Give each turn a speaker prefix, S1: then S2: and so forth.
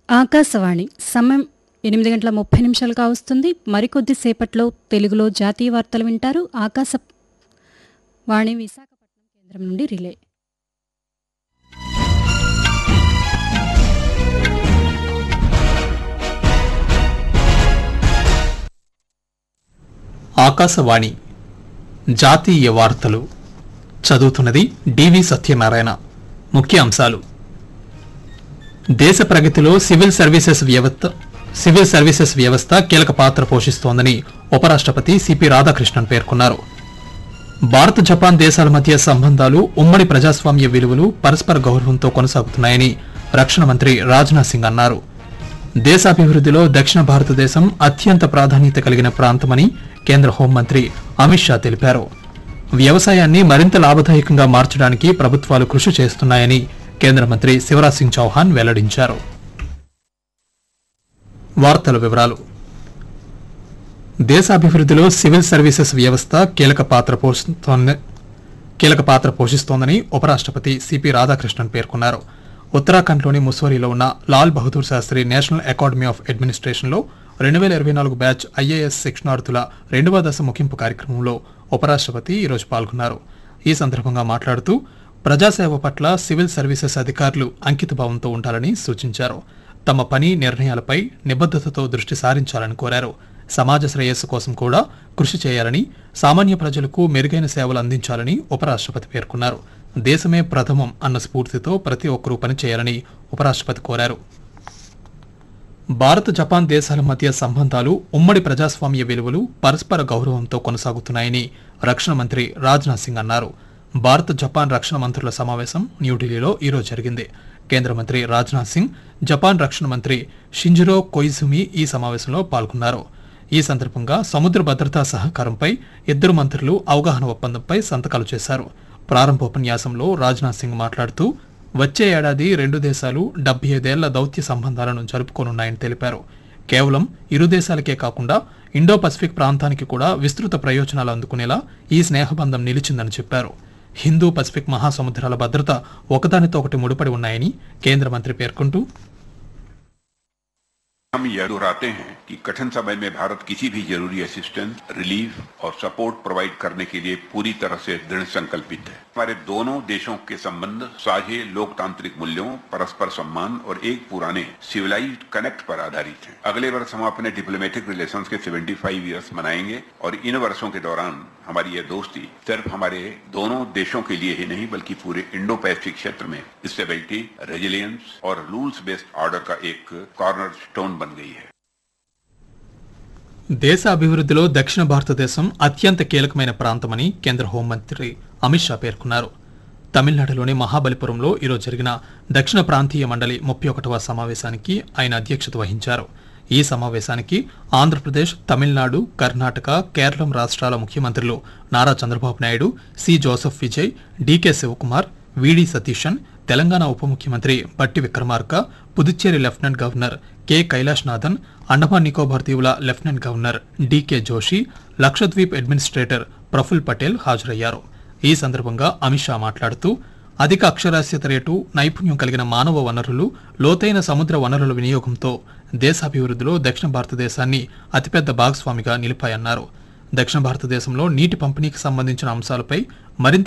S1: ఆకాశవాణి సమయం ఎనిమిది గంటల ముప్పై నిమిషాలు కావస్తుంది మరికొద్ది సేపట్లో తెలుగులో జాతీయ వార్తలు వింటారు ఆకాశ వాణి విశాఖపట్నం కేంద్రం నుండి రిలే
S2: ఆకాశవాణి జాతీయ వార్తలు చదువుతున్నది డివి సత్యనారాయణ ముఖ్య అంశాలు దేశ ప్రగతిలో సివిల్ సర్వీసెస్ వ్యవస్థ సివిల్ సర్వీసెస్ వ్యవస్థ కీలక పాత్ర పోషిస్తోందని ఉపరాష్ట్రపతి సిపి రాధాకృష్ణన్ పేర్కొన్నారు భారత్ జపాన్ దేశాల మధ్య సంబంధాలు ఉమ్మడి ప్రజాస్వామ్య విలువలు పరస్పర గౌరవంతో కొనసాగుతున్నాయని రక్షణ మంత్రి రాజ్నాథ్ సింగ్ అన్నారు దేశాభివృద్ధిలో దక్షిణ భారతదేశం అత్యంత ప్రాధాన్యత కలిగిన ప్రాంతమని కేంద్ర హోంమంత్రి అమిత్ షా తెలిపారు వ్యవసాయాన్ని మరింత లాభదాయకంగా మార్చడానికి ప్రభుత్వాలు కృషి చేస్తున్నాయని కేంద్ర మంత్రి శివరాజ్ సింగ్ చౌహాన్ వెల్లడించారు వార్తల వివరాలు దేశాభివృద్ధిలో సివిల్ సర్వీసెస్ వ్యవస్థ కీలక పాత్ర పోషిస్తోంది కీలక పాత్ర పోషిస్తోందని ఉపరాష్ట్రపతి సిపి రాధాకృష్ణన్ పేర్కొన్నారు ఉత్తరాఖండ్లోని ముస్వరిలో ఉన్న Lal Bahadur Shastri national academy of అడ్మినిస్ట్రేషన్లో రెండు వేల ఇరవై నాలుగు బ్యాచ్ ఐఏఎస్ శిక్షణార్థుల రెండవ దశ ముగింపు కార్యక్రమంలో ఉపరాష్ట్రపతి ఈరోజు పాల్గొన్నారు ఈ సందర్భంగా మాట్లాడుతూ ప్రజాసేవ పట్ల సివిల్ సర్వీసెస్ అధికారులు అంకితభావంతో ఉండాలని సూచించారు తమ పని నిర్ణయాలపై నిబద్ధతతో దృష్టి సారించాలని కోరారు సమాజ శ్రేయస్సు కోసం కూడా కృషి చేయాలని సామాన్య ప్రజలకు మెరుగైన సేవలు అందించాలని ఉపరాష్ట్రపతి పేర్కొన్నారు దేశమే ప్రథమం అన్న స్ఫూర్తితో ప్రతి ఒక్కరూ పనిచేయాలని ఉపరాష్ట్రపతి కోరారు భారత్ జపాన్ దేశాల మధ్య సంబంధాలు ఉమ్మడి ప్రజాస్వామ్య విలువలు పరస్పర గౌరవంతో కొనసాగుతున్నాయని రక్షణ మంత్రి రాజ్నాథ్ సింగ్ అన్నారు భారత్ జపాన్ రక్షణ మంత్రుల సమావేశం న్యూఢిల్లీలో ఈరోజు జరిగింది కేంద్ర మంత్రి రాజ్నాథ్ సింగ్ జపాన్ రక్షణ మంత్రి షింజిరో కొయిజుమి ఈ సమావేశంలో పాల్గొన్నారు ఈ సందర్భంగా సముద్ర భద్రతా సహకారంపై ఇద్దరు మంత్రులు అవగాహన ఒప్పందంపై సంతకాలు చేశారు ప్రారంభోపన్యాసంలో రాజ్నాథ్ సింగ్ మాట్లాడుతూ వచ్చే ఏడాది రెండు దేశాలు డెబ్బై ఐదేళ్ల దౌత్య సంబంధాలను జరుపుకోనున్నాయని తెలిపారు కేవలం ఇరు దేశాలకే కాకుండా ఇండో పసిఫిక్ ప్రాంతానికి కూడా విస్తృత ప్రయోజనాలు అందుకునేలా ఈ స్నేహబంధం నిలిచిందని చెప్పారు హిందూ పసిఫిక్ మహాసముద్రాల భద్రత ఒకదానితో ఒకటి ముడిపడి ఉన్నాయని కేంద్ర మంత్రి పేర్కొంటూ
S3: हम यह दोहराते हैं कि कठिन समय में भारत किसी भी जरूरी असिस्टेंस रिलीफ और सपोर्ट प्रोवाइड करने के लिए पूरी तरह से दृढ़ संकल्पित है हमारे दोनों देशों के संबंध साझे लोकतांत्रिक मूल्यों परस्पर सम्मान और एक पुराने सिविलाइज्ड कनेक्ट पर आधारित हैं अगले वर्ष हम अपने डिप्लोमेटिक रिलेशंस के 75 इयर्स मनाएंगे और इन वर्षों के दौरान हमारी यह दोस्ती सिर्फ हमारे दोनों देशों के लिए ही नहीं बल्कि पूरे इंडो पैसिफिक क्षेत्र में स्टेबिलिटी रेजिलियंस और रूल्स बेस्ड ऑर्डर का एक कॉर्नर स्टोन बन गई है
S2: దేశ అభివృద్ధిలో దక్షిణ భారతదేశం అత్యంత కీలకమైన ప్రాంతమని కేంద్ర హోంమంత్రి అమిత్ షా పేర్కొన్నారు తమిళనాడులోని మహాబలిపురంలో ఈరోజు జరిగిన దక్షిణ ప్రాంతీయ మండలి ముప్పై ఒకటవ సమావేశానికి ఆయన అధ్యక్షత వహించారు ఈ సమావేశానికి ఆంధ్రప్రదేశ్ తమిళనాడు కర్ణాటక కేరళం రాష్ట్రాల ముఖ్యమంత్రులు Nara Chandrababu Naidu C Joseph Vijay DK Shivakumar VD Satheesan Telangana ఉప ముఖ్యమంత్రి Bhatti Vikramarka Puducherry lieutenant governor K Kailash Nathan Andaman Nicobar దీవుల lieutenant governor DK Joshi Lakshadweep administrator Praful Patel హాజరయ్యారు ఈ సందర్భంగా అమిత్ షా మాట్లాడుతూ అధిక అక్షరాస్యత రేటు నైపుణ్యం కలిగిన మానవ వనరులు లోతైన సముద్ర వనరుల వినియోగంతో దేశాభివృద్ధిలో దక్షిణ భారతదేశాన్ని అతిపెద్ద భాగస్వామిగా నిలిపాయన్నారు దక్షిణ భారతదేశంలో నీటి పంపిణీకి సంబంధించిన అంశాలపై మరింత